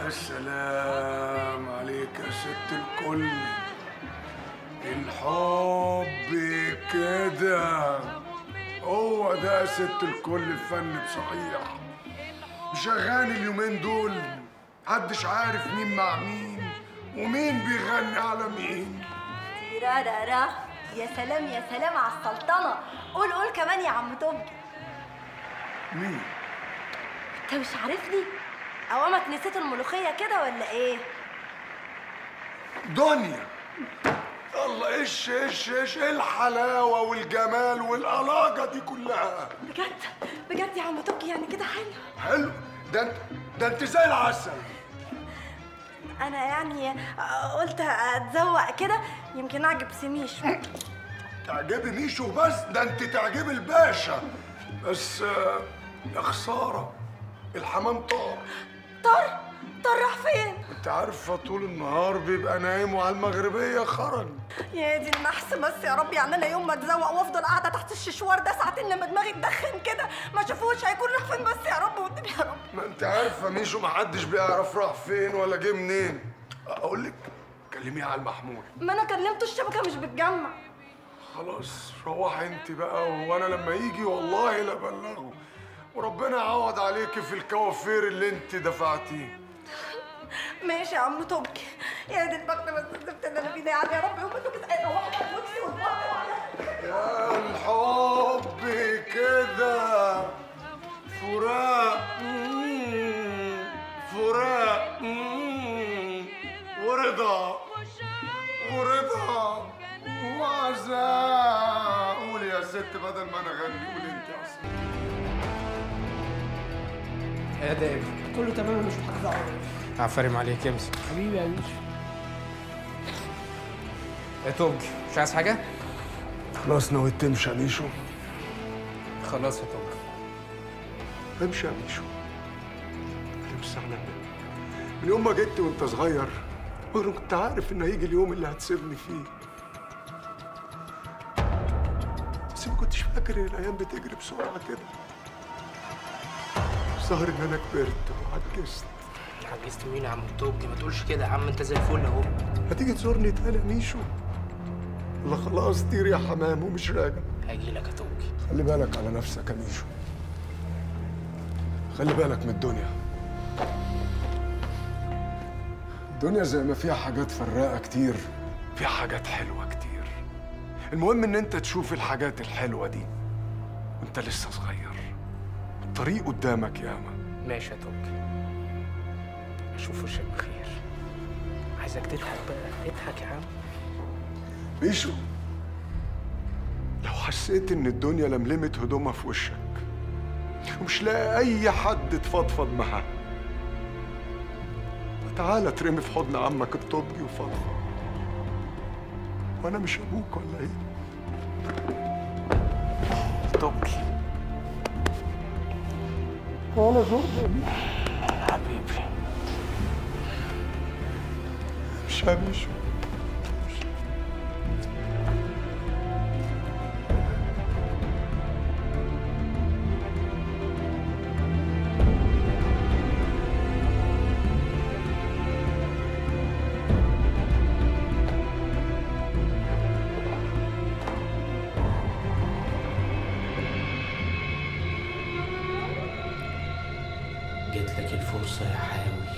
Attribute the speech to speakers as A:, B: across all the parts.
A: يا سلام عليك يا ست الكل الحب كده هو ده يا ست الكل الفن بصحيح مش اغاني اليومين دول محدش عارف مين مع مين ومين بيغني على مين
B: تيرارارا يا سلام يا سلام على السلطنة قول قول كمان يا عم تومي
A: مين
B: انت مش عارفني اوامك نسيت الملوخية كده ولا ايه
A: دنيا الله ايش ايش ايش ايه الحلاوه والجمال والألاجة دي كلها
B: بجد بجد يا عم توكي يعني كده حلو
A: حلو ده انت ده انت زي العسل
B: انا يعني قلت اتزوق كده يمكن اعجب سميش
A: تعجبي ميشو بس ده انت تعجبي الباشا بس آه، يا خساره الحمام طار
B: طار طار راح فين
A: انت عارفه طول النهار بيبقى نايم وعلى المغربيه خرج
B: يا دي النحس بس يا رب يعني انا يوم ما اتزوق وافضل قاعده تحت الششوار ده ساعتين لما دماغي تدخن كده ما شافوش هيكون راح فين بس يا رب والنبي يا رب
A: ما انت عارفه ميشو محدش بيعرف راح فين ولا جه منين اقول لك كلميه على المحمول
B: ما انا كلمته الشبكه مش بتجمع
A: خلاص روحي انت بقى وانا لما يجي والله لبلغه وربنا يعوض عليكي في الكوافير اللي انت دفعتيه
B: ماشي يا عم توبكي يا دي البخت بس الزفت اللي انا فيه ده يعني يا رب يوم انتوا كده روحوا بقى بوكسي
A: يا الحب كده فراق مم، فراق مم، ورضا ورضا وعزاء قولي يا ست بدل ما انا اغني قولي انت اصلا
C: يا ده ابني
D: كله تمام مش محافظ على
C: عفارم عليك امسك
D: حبيبي يا باشا
C: يا توج مش عايز حاجه
A: خلاص نويت تمشي يا ميشو
C: خلاص يا توج
A: امشي يا ميشو امشي على النبي. من يوم ما جيت وانت صغير وانا كنت عارف ان هيجي اليوم اللي هتسيبني فيه بس ما كنتش فاكر ان الايام بتجري بسرعه كده ظهر ان انا كبرت وعجزت
C: عجزت مين يا عم توج ما تقولش كده يا عم انت زي الفل اهو
A: هتيجي تزورني تاني يا ميشو ولا خلاص طير يا حمام ومش راجع
C: هاجي لك يا توج
A: خلي بالك على نفسك يا ميشو خلي بالك من الدنيا الدنيا زي ما فيها حاجات فراقة كتير فيها حاجات حلوة كتير المهم ان انت تشوف الحاجات الحلوة دي وانت لسه صغير الطريق قدامك ياما
C: ماشي يا توج اشوف وشك بخير عايزك تضحك بقى اضحك يا عم
A: ميشو لو حسيت ان الدنيا لملمت هدومها في وشك ومش لاقي اي حد تفضفض معاه تعالى ترمي في حضن عمك الطبي وفضفض وانا مش ابوك ولا ايه
C: توج
A: ولا زرني
C: حبيبي
A: مش يا ميشو
C: جات لك الفرصة يا حاوي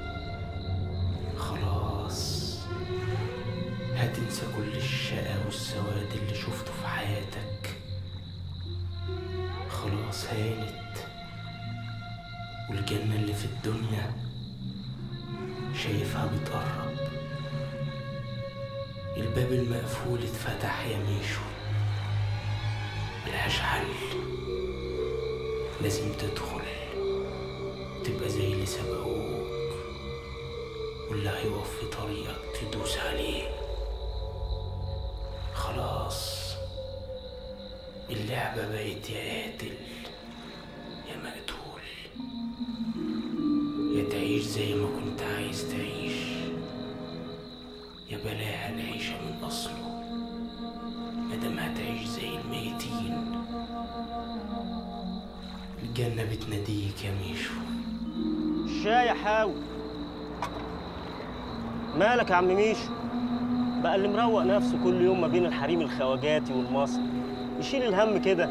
C: خلاص هتنسى كل الشقا والسواد اللي شفته في حياتك خلاص هانت والجنة اللي في الدنيا شايفها بتقرب الباب المقفول اتفتح يا ميشو ملهاش حل لازم تدخل تبقى زي اللي سبقوك واللي هيقف في طريقك تدوس عليه خلاص اللعبة بقت يا قاتل يا مقتول يا تعيش زي ما كنت عايز تعيش يا بلاها العيشة من أصله مادام هتعيش زي الميتين الجنة بتناديك يا ميشو
D: الشاي يا حاوي
E: مالك يا عم ميشو بقى اللي مروق نفسه كل يوم ما بين الحريم الخواجاتي والمصري يشيل الهم كده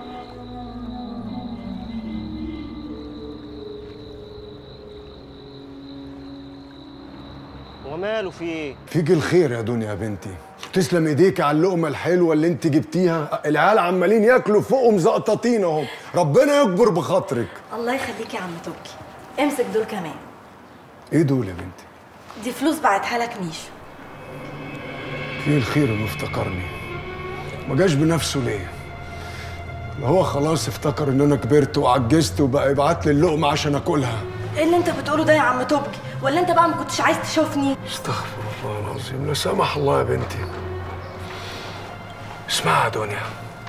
E: وماله في ايه
A: فيك الخير يا دنيا يا بنتي تسلم ايديك على اللقمه الحلوه اللي انت جبتيها العيال عمالين ياكلوا فوقهم زقطاطين اهم ربنا يكبر بخاطرك
B: الله يخليك يا عم توكي امسك دول كمان
A: ايه دول يا بنتي
B: دي فلوس بعتها لك ميشو
A: فيه الخير انه افتكرني ما جاش بنفسه ليه ما هو خلاص افتكر ان انا كبرت وعجزت وبقى يبعت لي اللقمه عشان اكلها
B: ايه اللي انت بتقوله ده يا عم توبكي ولا انت بقى ما كنتش عايز تشوفني
A: استغفر الله العظيم لا سمح الله يا بنتي اسمعي يا دنيا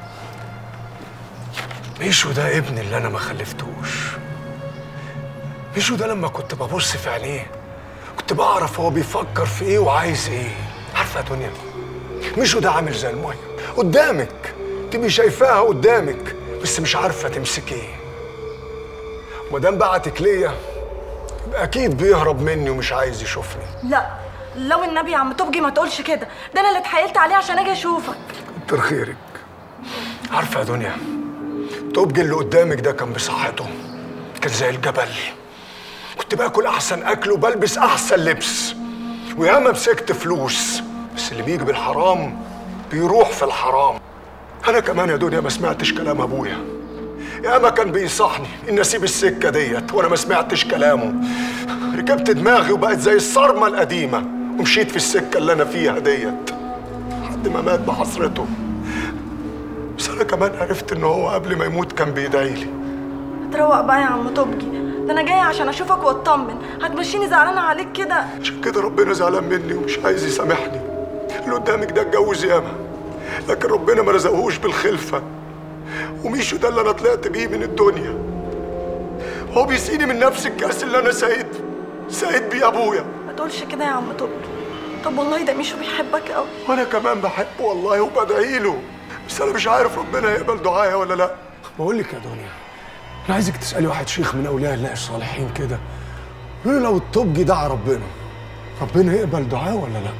A: ميشو ده ابني اللي انا ما خلفتوش ميشو ده لما كنت ببص في عينيه كنت بعرف هو بيفكر في ايه وعايز ايه عارفه يا دنيا ميشو ده عامل زي الميه قدامك تبقي شايفاها قدامك بس مش عارفه تمسكيه ومادام بعتك ليا يبقى اكيد بيهرب مني ومش عايز يشوفني
B: لا لو النبي يا عم توبجي ما تقولش كده ده انا اللي اتحايلت عليه عشان اجي اشوفك
A: كتر خيرك عارفة يا دنيا توبجي اللي قدامك ده كان بصحته كان زي الجبل كنت باكل أحسن أكل وبلبس أحسن لبس وياما مسكت فلوس بس اللي بيجي بالحرام بيروح في الحرام أنا كمان يا دنيا ما سمعتش كلام أبويا ياما كان بينصحني إن أسيب السكة ديت وأنا ما سمعتش كلامه ركبت دماغي وبقت زي الصرمة القديمة ومشيت في السكة اللي أنا فيها ديت لحد ما مات بحسرته بس انا كمان عرفت ان هو قبل ما يموت كان بيدعي لي
B: تروق بقى يا عم توبجي ده انا جايه عشان اشوفك واطمن هتمشيني زعلانه عليك كده
A: عشان كده ربنا زعلان مني ومش عايز يسامحني اللي قدامك ده اتجوز ياما لكن ربنا ما رزقهوش بالخلفه وميشو ده اللي انا طلعت بيه من الدنيا هو بيسقيني من نفس الكاس اللي انا سايد سايد بيه ابويا
B: ما تقولش كده يا عم توبجي طب والله ده ميشو بيحبك قوي
A: وانا كمان بحبه والله وبدعي له بس انا مش عارف ربنا يقبل دعائي ولا لا بقول لك يا دنيا انا عايزك تسالي واحد شيخ من اولياء الله الصالحين كده قولي له لو الطبج دعا ربنا ربنا يقبل دعائه ولا لا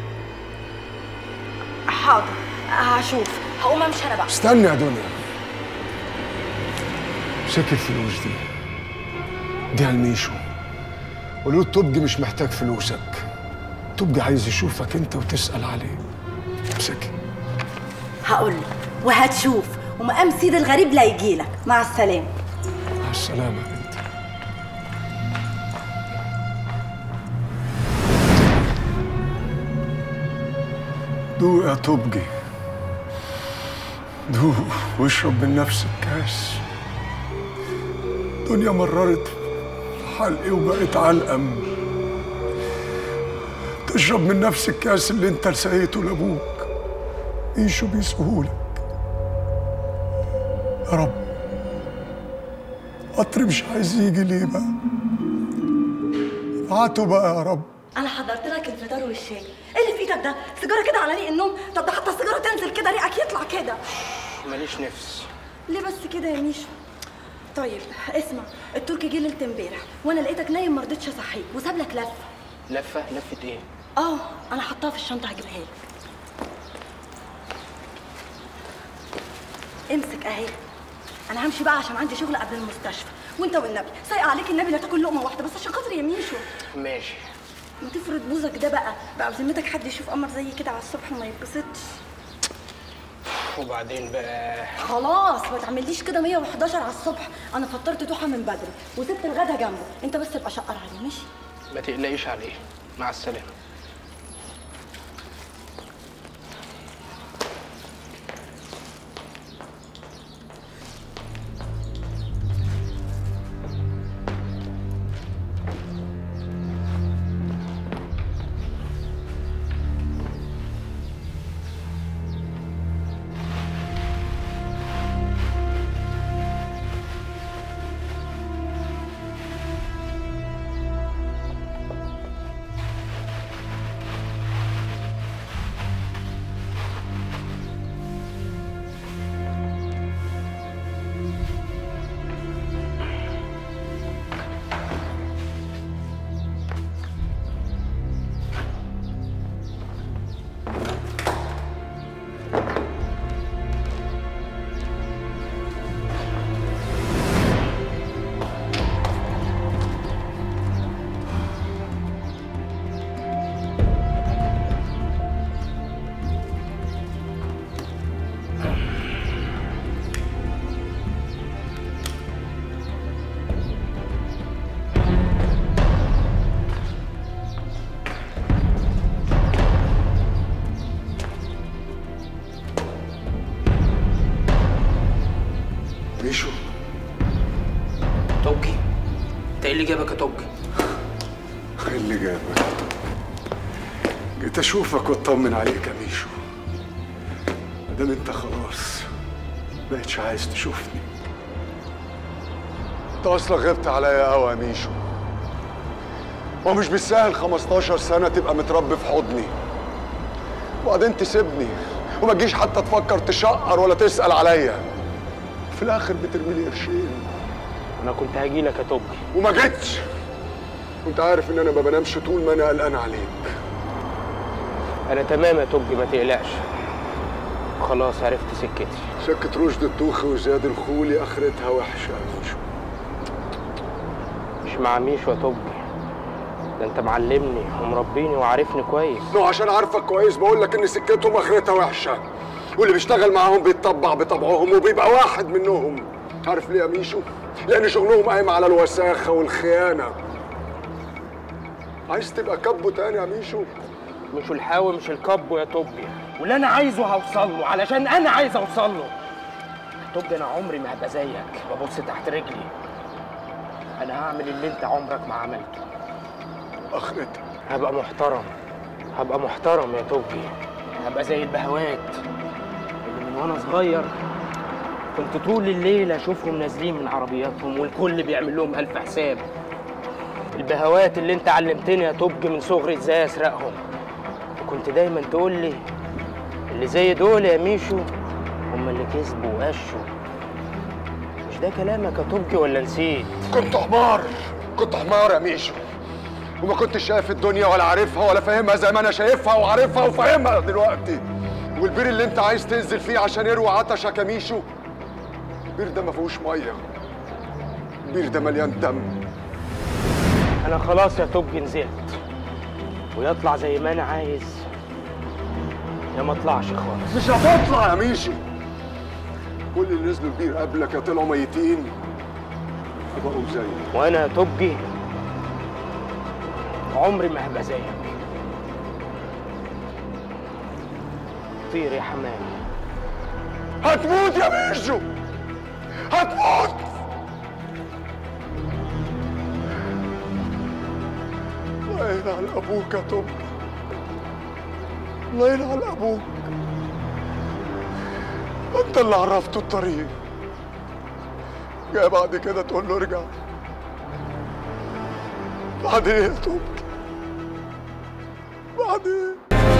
B: حاضر هشوف هقوم امشي انا بقى
A: استني يا دنيا امسكي الفلوس دي دي الميشو قولوا له الطبج مش محتاج فلوسك الطبج عايز يشوفك انت وتسال عليه امسكي
B: هقول له وهتشوف ومقام سيد الغريب لا يجيلك مع السلامه
A: مع السلامه يا بنتي دوق يا طبجي دوق واشرب من نفس الكاس دنيا مررت في حلقي وبقت علقم تشرب من نفس الكاس اللي انت سقيته لابوك عيشوا بيسهولك يا رب قطر مش عايز يجي ليه بقى ابعته بقى يا رب
B: انا حضرت لك الفطار والشاي ايه اللي في ايدك ده سيجاره كده على ريق النوم طب ده حتى السيجاره تنزل كده ريقك يطلع كده
C: ماليش نفس
B: ليه بس كده يا ميشو طيب اسمع التركي جه ليله امبارح وانا لقيتك نايم ما رضيتش اصحيك وساب لك لفه
C: لفه لفه ايه
B: اه انا حطاها في الشنطه هجيبها لك امسك اهي انا همشي بقى عشان عندي شغل قبل المستشفى وانت والنبي سايق عليك النبي لا تاكل لقمه واحده بس عشان خاطر يا ميشو
C: ماشي
B: ما تفرض بوزك ده بقى بقى بذمتك حد يشوف قمر زي كده على الصبح وما يتبسطش
C: وبعدين بقى
B: خلاص ما تعمليش كده 111 على الصبح انا فطرت توحه من بدري وسبت الغدا جنبه انت بس ابقى شقر عليه ماشي
C: ما تقلقيش عليه مع السلامه ايه اللي جابك يا توجي
A: ايه اللي جابك جيت اشوفك واطمن عليك يا ميشو مادام انت خلاص بقتش عايز تشوفني انت اصلا غبت عليا قوي يا ميشو هو مش بالسهل 15 سنه تبقى متربي في حضني وبعدين تسيبني وما تجيش حتى تفكر تشقر ولا تسال عليا في الاخر بترمي لي قرشين
E: انا كنت هاجي لك يا توجي
A: وما جيتش وانت عارف ان انا ما بنامش طول ما انا قلقان عليك
E: انا تمام يا توجي ما تقلقش خلاص عرفت سكتي
A: سكة رشد الطوخي وزياد الخولي اخرتها وحشه يا ميشو
E: مش مع ميشو يا توجي ده انت معلمني ومربيني وعارفني كويس
A: نو عشان عارفك كويس بقول لك ان سكتهم اخرتها وحشه واللي بيشتغل معاهم بيتطبع بطبعهم وبيبقى واحد منهم عارف ليه يا ميشو؟ لان شغلهم قايم على الوساخه والخيانه عايز تبقى كبو تاني يا ميشو
E: مش الحاوي مش الكبو يا توجي واللي انا عايزه هوصل له علشان انا عايز اوصل له توجي انا عمري ما هبقى زيك وابص تحت رجلي انا هعمل اللي انت عمرك ما عملته
A: اخرتها
E: هبقى محترم هبقى محترم يا توجي هبقى زي البهوات اللي من وانا صغير كنت طول الليل اشوفهم نازلين من عربياتهم والكل بيعمل لهم الف حساب البهوات اللي انت علمتني يا توجي من صغري ازاي اسرقهم وكنت دايما تقول لي اللي زي دول يا ميشو هم اللي كسبوا وقشوا مش ده كلامك يا توجي ولا نسيت
A: كنت حمار كنت حمار يا ميشو وما كنتش شايف الدنيا ولا عارفها ولا فاهمها زي ما انا شايفها وعارفها وفاهمها دلوقتي والبير اللي انت عايز تنزل فيه عشان يروي عطشك يا ميشو البير ده ما فيهوش ميه البير ده مليان دم
E: انا خلاص يا توجي نزلت ويطلع زي ما انا عايز يا ما اطلعش خالص
A: مش هتطلع يا ميشو كل اللي نزلوا البير قبلك يا طلعوا ميتين يبقوا زيي
E: وانا يا توجي عمري ما هبقى زيك طير يا حمام
A: هتموت يا ميشو هتموت الله يلعن ابوك يا توب الله يلعن ابوك انت اللي عرفته الطريق جاي بعد كده تقول له ارجع بعد ايه يا توب بعد ايه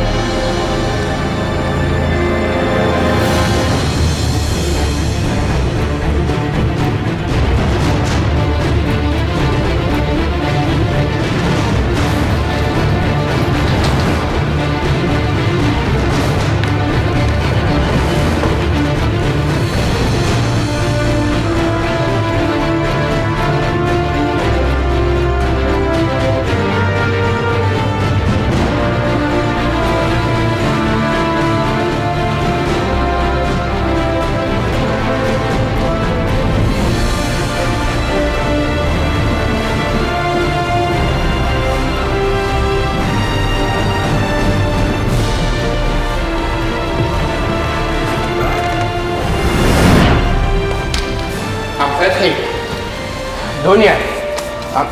C: عم فتحي
E: دنيا عم-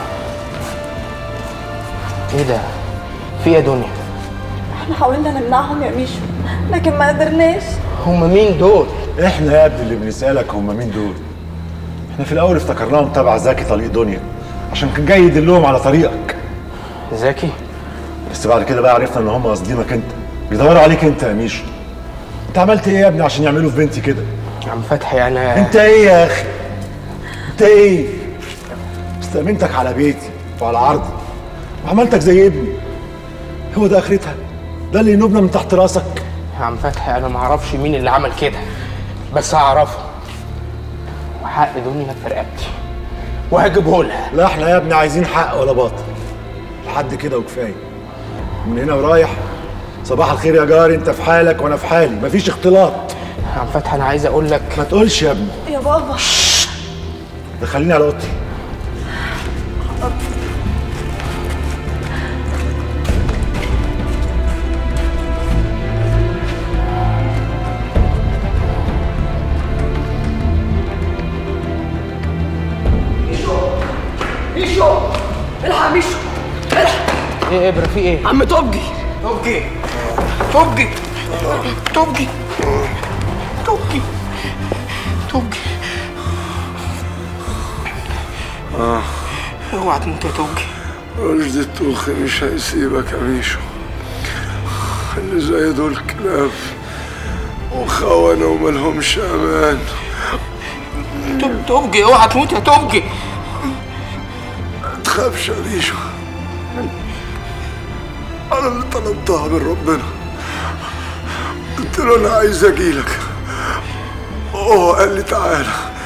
E: ايه ده في ايه يا دنيا
B: احنا حاولنا نمنعهم يا ميشو لكن ما قدرناش
E: هم مين دول
F: احنا يا ابني اللي بنسالك هم مين دول احنا في الاول افتكرناهم تبع زكي طريق دنيا عشان كان جاي يدلهم على طريقك
E: زكي
F: بس بعد كده بقى عرفنا ان هم قاصدينك انت بيدوروا عليك انت يا ميشو انت عملت ايه يا ابني عشان يعملوا في بنتي كده
E: عم فتحي انا
F: انت ايه يا اخي انت ايه استأمنتك على بيتي وعلى عرضي وعملتك زي ابني هو ده اخرتها ده اللي ينوبنا من تحت راسك
E: عم فتحي انا ما اعرفش مين اللي عمل كده بس هعرفه وحق دنيا في رقبتي وهجيبه لها
F: لا احنا يا ابني عايزين حق ولا باطل لحد كده وكفايه من هنا ورايح صباح الخير يا جاري انت في حالك وانا في حالي مفيش اختلاط
E: عم فتحي انا عايز اقول لك
F: ما تقولش يا ابني
B: يا بابا
F: دخليني على اوضتي
D: ميشو
E: يا ابره في ايه
C: عم توبجي
E: توبجي
C: توبجي توبجي توبجي توبجي اوعى تموت يا توبجي
A: رشد الطوخي مش هيسيبك يا ميشو اللي زي دول كلاب وخونة وملهمش امان
C: توب- توبجي اوعى تموت يا توبجي
A: ما تخافش يا ميشو انا اللي طلبتها من ربنا قلت له انا عايز اجيلك هو قال لي تعالى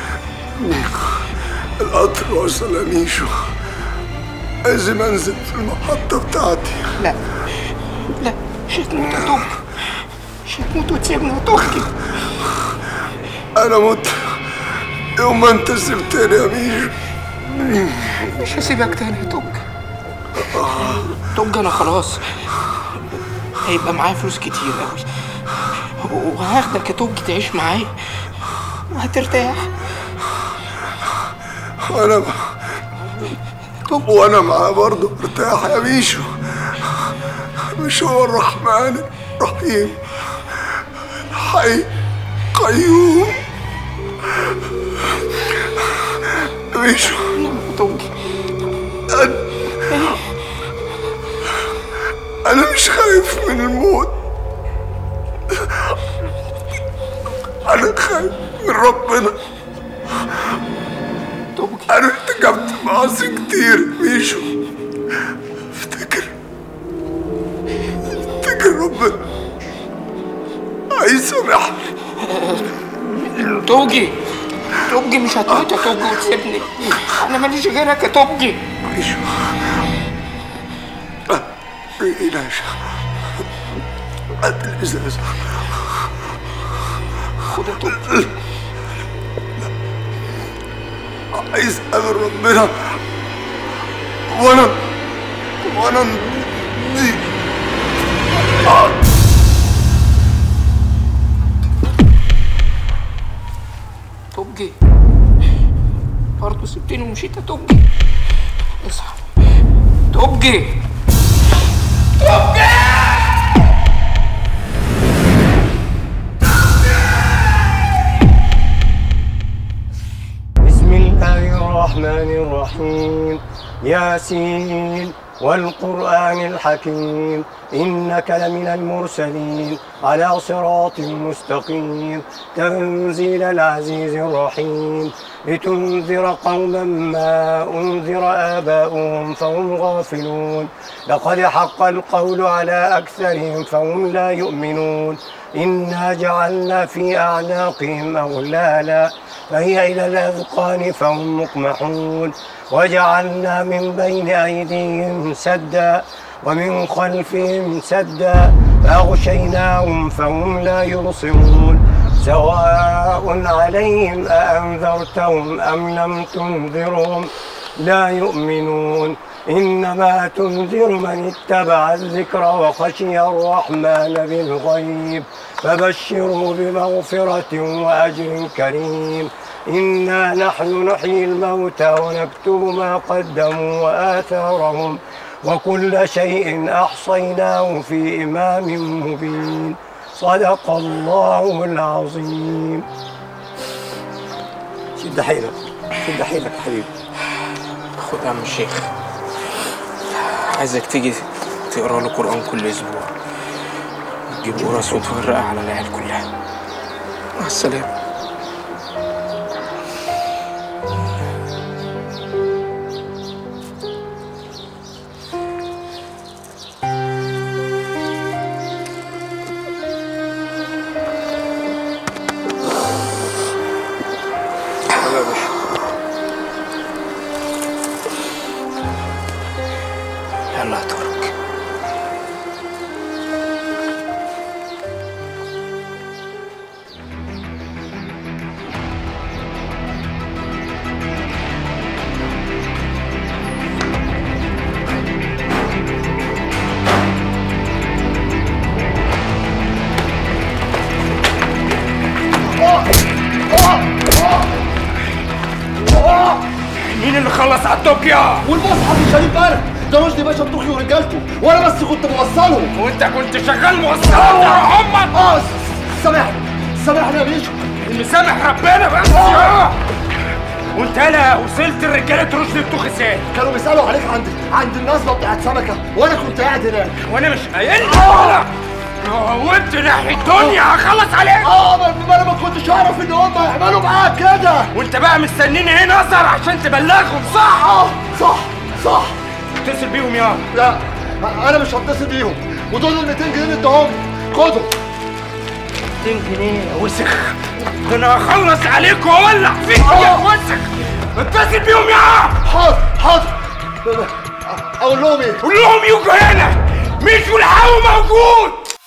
A: القطر وصل يا ميشو لازم انزل في المحطة بتاعتي
C: لا لا مش هتموت يا توبجي مش هتموت وتسيبنا يا توبجي
A: انا مت يوم ما انت سبتني يا ميشو
C: مش هسيبك تاني يا توبجي توبجي انا خلاص هيبقى معايا فلوس كتير قوي وهاخدك يا توبجي تعيش معايا وهترتاح
A: وانا
C: توبجي
A: وانا معاه برضه ارتاح يا ميشو مش هو الرحمن الرحيم الحي قيوم ميشو
C: يا توبجي
A: انا مش خايف من الموت انا خايف من ربنا
C: توبجي
A: انا ارتكبت معاصي كتير ميشو افتكر افتكر ربنا هيسامحني
C: توبجي توبجي مش هتموت يا توبجي وتسيبني انا ماليش غيرك يا توبجي
A: ميشو بلاش هات الازازه
C: خد يا توبجي
A: عايز اقابل ربنا وانا وانا دي
C: توبجي برضه سبتني ومشيت يا توبجي اصحى توبجي
G: بسم الله الرحمن الرحيم ياسين والقرآن الحكيم إنك لمن المرسلين على صراط مستقيم تنزيل العزيز الرحيم لتنذر قوما ما أنذر آباؤهم فهم غافلون لقد حق القول على أكثرهم فهم لا يؤمنون إنا جعلنا في أعناقهم أغلالا فهي إلى الأذقان فهم مقمحون وجعلنا من بين أيديهم سدا ومن خلفهم سدا فأغشيناهم فهم لا يبصرون سواء عليهم أأنذرتهم أم لم تنذرهم لا يؤمنون إنما تنذر من اتبع الذكر وخشي الرحمن بالغيب فبشره بمغفرة وأجر كريم إنا نحن نحيي الموتى ونكتب ما قدموا وآثارهم وكل شيء أحصيناه في إمام مبين صدق الله العظيم شد حيلك شد حيلك يا حبيبي
C: خد يا عم الشيخ عايزك تيجي تقرا له قرآن كل أسبوع تجيب قراص وتفرقها على العيال كلها مع السلامة يلا يا باشا يلا يا ترك
E: مين اللي خلص على الطوكيا
F: والمصحف الشريف انا ده رشدي باشا الطوخي ورجالته وانا بس كنت بوصلهم
E: وانت كنت شغال موصلات يا عمر
F: اه سامحني سامحني يا باشا
E: مسامح ربنا بس يا وانت لا وصلت لرجاله رشدي الطوخ ازاي
F: كانوا بيسالوا عليك عند عند النصبه بتاعت سمكه وانا كنت قاعد هناك
E: وانا مش قايل لك وانت ناحيه الدنيا هخلص عليك
F: اه ما ما انا ما كنتش اعرف ان هم هيعملوا معاك كده
E: وانت بقى مستنيني هنا نظر عشان تبلغهم صح
F: اه صح صح
E: اتصل بيهم يا
F: لا انا مش هتصل بيهم ودول ال 200 جنيه اللي اداهم خدهم
E: 200 جنيه يا وسخ ده انا هخلص عليك واولع فيك يا وسخ اتصل بيهم يا
F: حاضر حاضر اقول لهم ايه
E: قول لهم يجوا هنا مش والهوا موجود